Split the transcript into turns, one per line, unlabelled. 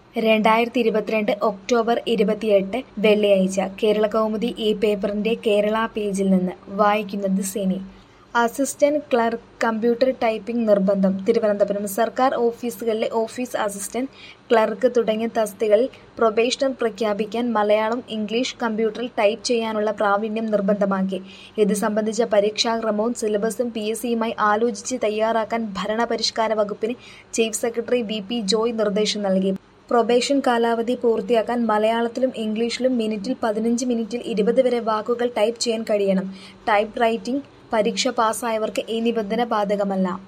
രണ്ടായിരത്തി ഇരുപത്തിരണ്ട് ഒക്ടോബർ ഇരുപത്തിയെട്ട് വെള്ളിയാഴ്ച കേരളകൗമുദി ഈ പേപ്പറിന്റെ കേരള പേജിൽ നിന്ന് വായിക്കുന്നത് Cini assistant clerk computer typing നിർബന്ധം തിരുവനന്തപുരം സർക്കാർ ഓഫീസുകളിലെ ഓഫീസ് അസിസ്റ്റന്റ് ക്ലർക്ക് തുടങ്ങിയ തസ്തികകളിൽ പ്രൊബേഷണർ പ്രഖ്യാപിക്കാൻ മലയാളം ഇംഗ്ലീഷ് കമ്പ്യൂട്ടറിൽ ടൈപ്പ് ചെയ്യാനുള്ള പ്രാവീണ്യം നിർബന്ധമാക്കി ഇത് സംബന്ധിച്ച പരീക്ഷാക്രമവും സിലബസും പി എസ് സിയുമായി ആലോചിച്ച് തയ്യാറാക്കാൻ ഭരണപരിഷ്കാര വകുപ്പിന് chief secretary V P Joy നിർദ്ദേശം നൽകി പ്രൊബേഷൻ കാലാവധി പൂർത്തിയാക്കാൻ മലയാളത്തിലും ഇംഗ്ലീഷിലും മിനിറ്റിൽ പതിനഞ്ച് മിനിറ്റിൽ ഇരുപത് വരെ വാക്കുകൾ ടൈപ്പ് ചെയ്യാൻ കഴിയണം ടൈപ്പ് റൈറ്റിംഗ് പരീക്ഷ പാസ്സായവർക്ക് ഈ നിബന്ധന ബാധകമല്ല